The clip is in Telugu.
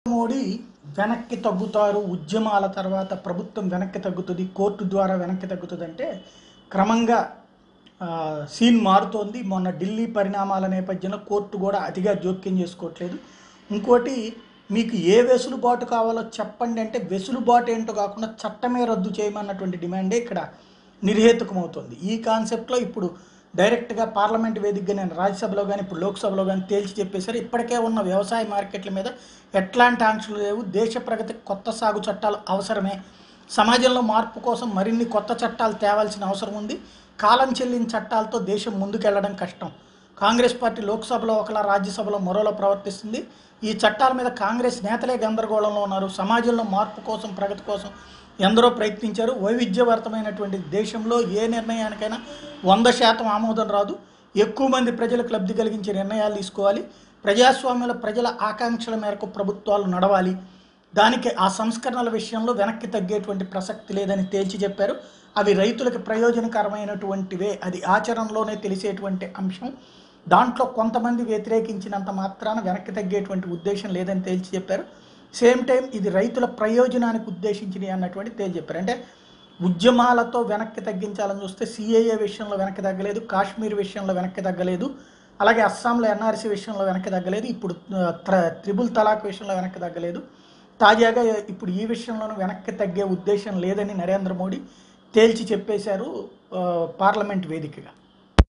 మోడీ వెనక్కి తగ్గుతారు ఉద్యమాల తర్వాత ప్రభుత్వం వెనక్కి తగ్గుతుంది కోర్టు ద్వారా వెనక్కి తగ్గుతుంది అంటే క్రమంగా ఆ, సీన్ మారుతోంది మొన్న ఢిల్లీ పరిణామాల నేపథ్యంలో కోర్టు కూడా అతిగా జోక్యం చేసుకోవట్లేదు ఇంకోటి మీకు ఏ వెసులుబాటు కావాలో చెప్పండి అంటే వెసులుబాటు ఏంటో కాకుండా చట్టమే రద్దు చేయమన్నటువంటి డిమాండే ఇక్కడ నిర్హేతుకమవుతుంది ఈ కాన్సెప్ట్లో ఇప్పుడు డైరెక్ట్గా పార్లమెంట్ వేదికగా నేను రాజ్యసభలో కానీ ఇప్పుడు లోక్సభలో కానీ తేల్చి చెప్పేశారు ఇప్పటికే ఉన్న వ్యవసాయ మార్కెట్ల మీద ఎట్లాంటి ఆంక్షలు లేవు దేశ ప్రగతికి కొత్త సాగు చట్టాలు అవసరమే సమాజంలో మార్పు కోసం మరిన్ని కొత్త చట్టాలు తేవాల్సిన అవసరం ఉంది కాలం చెల్లిన చట్టాలతో దేశం ముందుకెళ్లడం కష్టం కాంగ్రెస్ పార్టీ లోక్సభలో ఒకలా రాజ్యసభలో మరోలా ప్రవర్తిస్తుంది ఈ చట్టాల మీద కాంగ్రెస్ నేతలే గందరగోళంలో ఉన్నారు సమాజంలో మార్పు కోసం ప్రగతి కోసం ఎందరో ప్రయత్నించారు వైవిధ్యభరితమైనటువంటి దేశంలో ఏ నిర్ణయానికైనా వంద శాతం ఆమోదం రాదు ఎక్కువ మంది ప్రజలకు లబ్ధి కలిగించే నిర్ణయాలు తీసుకోవాలి ప్రజాస్వామ్యంలో ప్రజల ఆకాంక్షల మేరకు ప్రభుత్వాలు నడవాలి దానికి ఆ సంస్కరణల విషయంలో వెనక్కి తగ్గేటువంటి ప్రసక్తి లేదని తేల్చి చెప్పారు అవి రైతులకు ప్రయోజనకరమైనటువంటివే అది ఆచరణలోనే తెలిసేటువంటి అంశం దాంట్లో కొంతమంది వ్యతిరేకించినంత మాత్రాన వెనక్కి తగ్గేటువంటి ఉద్దేశం లేదని తేల్చి చెప్పారు సేమ్ టైం ఇది రైతుల ప్రయోజనానికి ఉద్దేశించినవి అన్నటువంటి తేల్చి చెప్పారు అంటే ఉద్యమాలతో వెనక్కి తగ్గించాలని చూస్తే సిఏఏ విషయంలో వెనక్కి తగ్గలేదు కాశ్మీర్ విషయంలో వెనక్కి తగ్గలేదు అలాగే అస్సాంలో ఎన్ఆర్సీ విషయంలో వెనక్కి తగ్గలేదు ఇప్పుడు ఆ, త్ర- త్రిబుల్ తలాక్ విషయంలో వెనక్కి తగ్గలేదు తాజాగా ఇప్పుడు ఈ విషయంలోనూ వెనక్కి తగ్గే ఉద్దేశం లేదని నరేంద్ర మోడీ తేల్చి చెప్పేశారు ఆ, పార్లమెంట్ వేదికగా